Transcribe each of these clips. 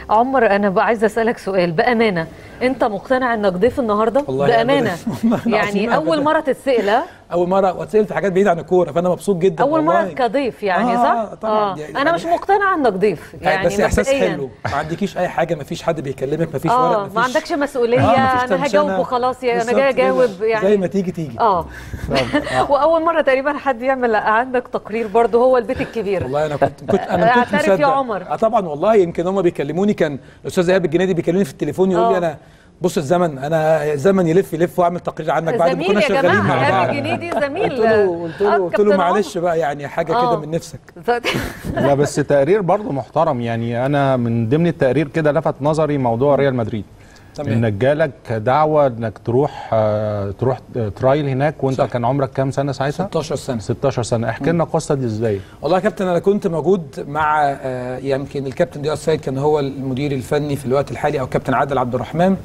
عمر انا بقى عايزه اسالك سؤال بامانه انت مقتنع انك ضيف النهارده والله بامانه أبداً. والله العظيم يعني اول أبداً. مره تتسال ها؟ اول مره واتسال في حاجات بعيده عن الكوره فانا مبسوط جدا اول مره والله. كضيف يعني آه، صح آه، طبعاً. يعني- انا مش مقتنعه انك ضيف يعني بس احساس مبدئياً. حلو ما عندكيش اي حاجه ما فيش حد بيكلمك ما فيش ورق اه ما فيش ما عندكش مسؤوليه آه، مفيش انا تنشنة. هجاوب وخلاص يا انا بالظبط جايه كده. اجاوب يعني زي ما تيجي تيجي اه آه. واول مره تقريبا حد يعمل عندك تقرير برضه هو البيت الكبير والله انا كنت كنت انا كنت اعترف يا مصدق. عمر. اه طبعا والله يمكن هم بيكلموني كان الاستاذ ايهاب الجنيدي بيكلمني في التليفون يقول لي آه. انا بص الزمن انا الزمن يلف يلف واعمل تقرير عنك بعد ما زميل كنا يا شغالين جماعه مع ايهاب بعض الجنيدي زميل قلت له قلت له آه، قلت كابتن له عمر. معلش بقى يعني حاجه آه. كده من نفسك لا بس تقرير برضه محترم يعني انا من ضمن التقرير كده لفت نظري موضوع ريال مدريد تمام. انك جالك دعوه انك تروح آه، تروح ترايل هناك وانت صح. كان عمرك كام سنه ساعتها 16 سنه 16 سنه احكي لنا القصه دي ازاي والله يا كابتن انا كنت موجود مع آه، يمكن الكابتن ضياء السيد كان هو المدير الفني في الوقت الحالي او كابتن عادل عبد الرحمن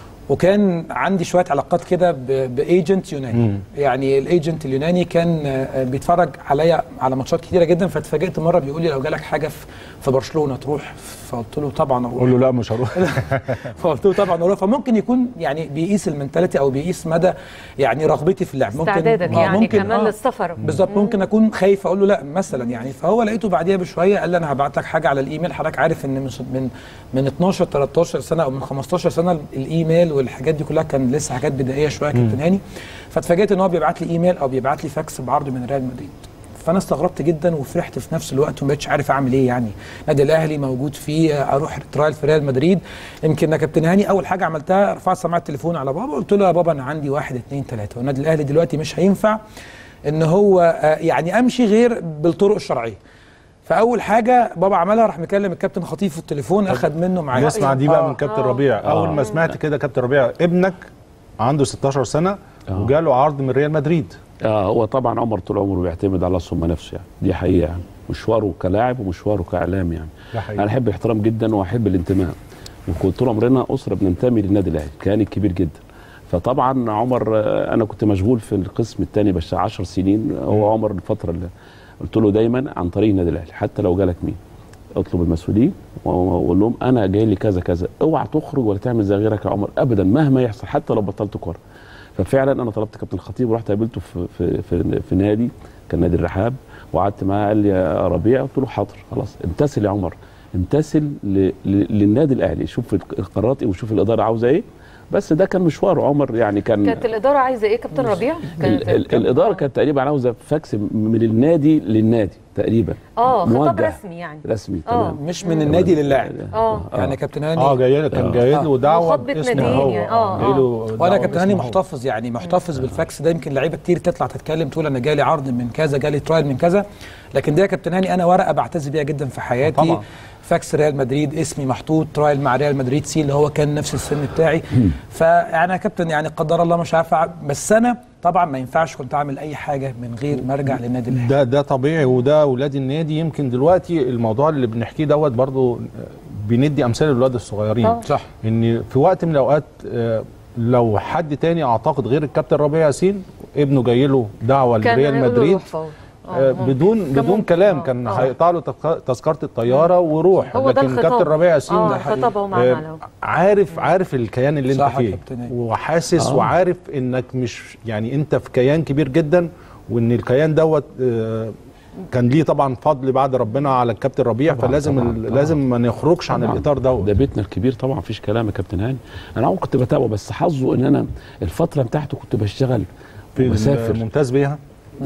وكان عندي شويه علاقات كده ب- بايجنت يوناني يعني الايجنت اليوناني كان آه، بيتفرج عليا على ماتشات كتيره جدا فاتفاجئت مره بيقول لي لو جالك حاجه في في برشلونه تروح فقلت له طبعا اروح قول له لا مش هروح فقلت له طبعا اروح فممكن يكون يعني بيقيس المنتاليتي او بيقيس مدى يعني رغبتي في اللعب ممكن استعدادك آه، يعني ممكن كمان آه. للسفر بالظبط ممكن اكون خايف اقول له لا مثلا يعني فهو لقيته بعديها بشويه قال لي انا هبعت لك حاجه على الايميل حضرتك عارف ان من من من 12 13 سنه او من 15 سنه الايميل والحاجات دي كلها كان لسه حاجات بدائيه شويه كابتن هاني فاتفاجئت ان هو بيبعت لي ايميل او بيبعت لي فاكس بعرض من ريال مدريد فانا استغربت جدا وفرحت في نفس الوقت وما بقتش عارف اعمل ايه يعني نادي الاهلي موجود فيه اروح ترايل في ريال مدريد يمكن يا كابتن هاني اول حاجه عملتها رفعت سماعه التليفون على بابا قلت له يا بابا انا عندي واحد اثنين ثلاثه والنادي الاهلي دلوقتي مش هينفع ان هو آه، يعني امشي غير بالطرق الشرعيه فاول حاجه بابا عملها راح مكلم الكابتن خطيب في التليفون اخد منه معايا نسمع دي بقى آه. من كابتن ربيع اول ما سمعت كده كابتن ربيع ابنك عنده 16 سنه آه. وجاله عرض من ريال مدريد اه هو طبعا عمر طول عمره بيعتمد على ثم نفسه يعني دي حقيقه يعني مشواره كلاعب ومشواره كاعلام يعني ده حقيقي. انا احب الاحترام جدا واحب الانتماء وكنت طول عمرنا اسره بننتمي للنادي الاهلي كيان كبير جدا فطبعا عمر آه، انا كنت مشغول في القسم الثاني بشتغل 10 سنين هو عمر الفتره اللي قلت له دايما عن طريق النادي الاهلي حتى لو جالك مين اطلب المسؤولين واقول لهم انا جاي لي كذا كذا اوعى تخرج ولا تعمل زي غيرك يا عمر ابدا مهما يحصل حتى لو بطلت كوره ففعلا انا طلبت كابتن الخطيب ورحت قابلته في في في, في نادي كان نادي الرحاب وقعدت معاه قال لي يا ربيع قلت له حاضر خلاص امتثل يا عمر امتثل ل- ل- للنادي الاهلي شوف القرارات ايه وشوف الاداره عاوزه ايه بس ده كان مشوار عمر يعني كان كانت الاداره عايزه ايه كابتن ربيع؟ ال كانت ال الاداره كانت تقريبا عاوزه فاكس من النادي للنادي تقريبا اه خطاب موجه. رسمي يعني رسمي آه. تمام مش من النادي للاعب اه يعني يا كابتن هاني اه جاي له كان جاي له دعوه مخاطبة باسمه ناديين هو يعني. آه، جاي له وانا دعوة كابتن هاني باسمه هو. محتفظ يعني محتفظ بالفاكس ده يمكن لعيبه كتير تطلع تتكلم تقول انا جالي عرض من كذا جالي ترايل من كذا لكن ده يا كابتن هاني انا ورقه بعتز بيها جدا في حياتي طبعا. فاكس ريال مدريد اسمي محطوط ترايل مع ريال مدريد سي اللي هو كان نفس السن بتاعي فانا يا كابتن يعني قدر الله مش عارف أع- بس انا طبعا ما ينفعش كنت اعمل اي حاجه من غير ما ارجع للنادي الاهلي ده ده طبيعي وده اولاد النادي يمكن دلوقتي الموضوع اللي بنحكيه دوت برضو بندي امثله للاولاد الصغيرين آه. صح ان في وقت من الاوقات آه، لو حد تاني اعتقد غير الكابتن ربيع ياسين ابنه جاي له دعوه كان لريال هيقولوا مدريد روح فور. آه، ممكن. بدون كان بدون ممكن. كلام آه، كان آه. هيقطع له تذك- تذكره الطياره وروح هو ده لكن الخطاب. كابتن ربيع ياسين اه ده حقيقي. خطابه معانا آه، لو. عارف عارف الكيان اللي انت صح يا فيه كابتن أيمن. وحاسس آه. وعارف انك مش يعني انت في كيان كبير جدا وان الكيان دوت آه، كان ليه طبعا فضل بعد ربنا على الكابتن ربيع طبعاً، فلازم طبعاً، ال- طبعاً. لازم ما نخرجش عن طبعاً. الاطار دوت ده بيتنا الكبير طبعا مفيش كلام يا كابتن هاني انا عمري كنت بتابعه بس حظه ان انا الفتره بتاعته كنت بشتغل في بسافر ممتاز بيها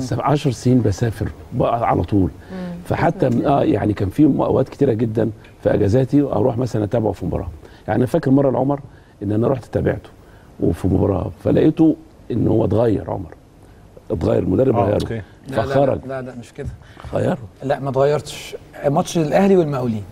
10 سنين بسافر بقى على طول فحتى من اه يعني كان في اوقات كتيره جدا في اجازاتي اروح مثلا اتابعه في مباراه يعني انا فاكر مره لعمر ان انا رحت تابعته وفي مباراه فلقيته ان هو اتغير عمر اتغير المدرب آه، غيره أوكي. لا لا فخرج لا لا مش كده غيره لا ما اتغيرتش ماتش الاهلي والمقاولين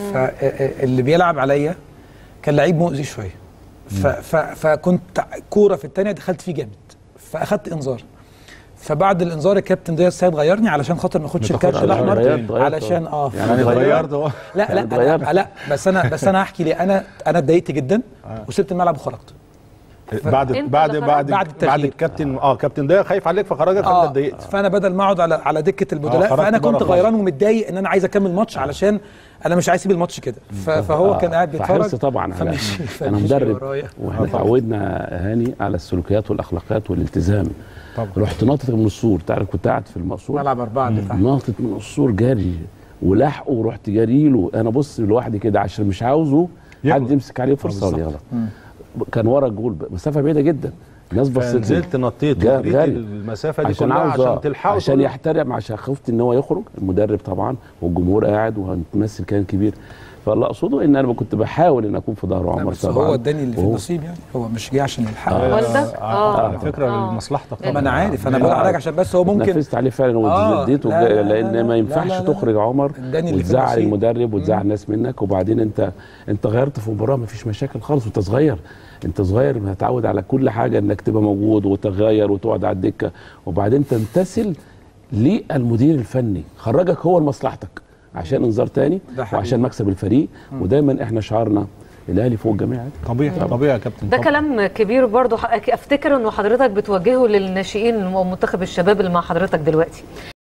فاللي بيلعب عليا كان لعيب مؤذي شويه ف ف فكنت كوره في الثانيه دخلت فيه جامد فاخدت انذار فبعد الانذار الكابتن ضياء السيد غيرني علشان خاطر ما اخدش ما تاخدش الكارت الأحمر. الاحمر اتغيرت- اتغيرت. علشان اه يعني يعني اتغيرت. اتغيرت اهو لا لا اتغيرت. لا, لا بس انا بس انا هحكي ليه انا انا اتضايقت جدا وسبت الملعب وخرجت بعد أنت بعد اللي بعد بعد بعد التغيير. الكابتن اه كابتن ده خايف عليك فخرجك اه فانت اتضايقت فانا بدل ما اقعد على على دكه البدلاء خرجت فانا بره كنت خالص. غيران ومتضايق ان انا عايز اكمل ماتش علشان انا مش عايز اسيب الماتش كده ف- فهو كان قاعد فحرص بيتفرج طبعا على فمشي- انا فمشي مدرب ورايا. واحنا اتعودنا هاني على السلوكيات والاخلاقيات والالتزام طبعا. رحت ناطط من السور تعرف كنت قاعد في المقصور ملعب اربعه اللي تحت ناطط من السور جري ولحقه ورحت جري له انا بص لوحدي كده عشان مش عاوزه يغلط. حد يمسك عليه فرصه ولا بالظبط. يغلط كان ورا الجول مسافه بعيده جدا الناس بصت لي. فنزلت نطيت جا- وجريت جري. المسافه دي عشان كلها عاوز عشان تلحقه عشان تقول- يحترم عشان خفت ان هو يخرج المدرب طبعا والجمهور قاعد وهنتمثل كان كبير فاللي اقصده ان انا كنت بحاول ان اكون في ظهر لا، عمر بس طبعا هو اداني اللي في وهو- النصيب يعني هو مش جه عشان يلحق آه. والدك آه. اه على فكره آه. لمصلحتك ما طبعا انا عارف انا آه. بقول عليك عشان بس هو ممكن نفذت عليه فعلا آه، واديته لا، لا، لا، لان لا، ما لا، ينفعش لا، لا. تخرج عمر اداني اللي في وتزعل النصيب. المدرب وتزعل الناس منك وبعدين انت انت غيرت في مباراه ما فيش مشاكل خالص وانت صغير انت صغير هتعود على كل حاجه انك تبقى موجود وتغير وتقعد على الدكه وبعدين تمتثل للمدير الفني خرجك هو لمصلحتك عشان انذار تاني ده حقيقي. وعشان مكسب الفريق ودايما احنا شعارنا الاهلي فوق الجميع طبيعي طبيعي يا كابتن ده طبعاً. كلام كبير برضو ح- افتكر انه حضرتك بتوجهه للناشئين ومنتخب الشباب اللي مع حضرتك دلوقتي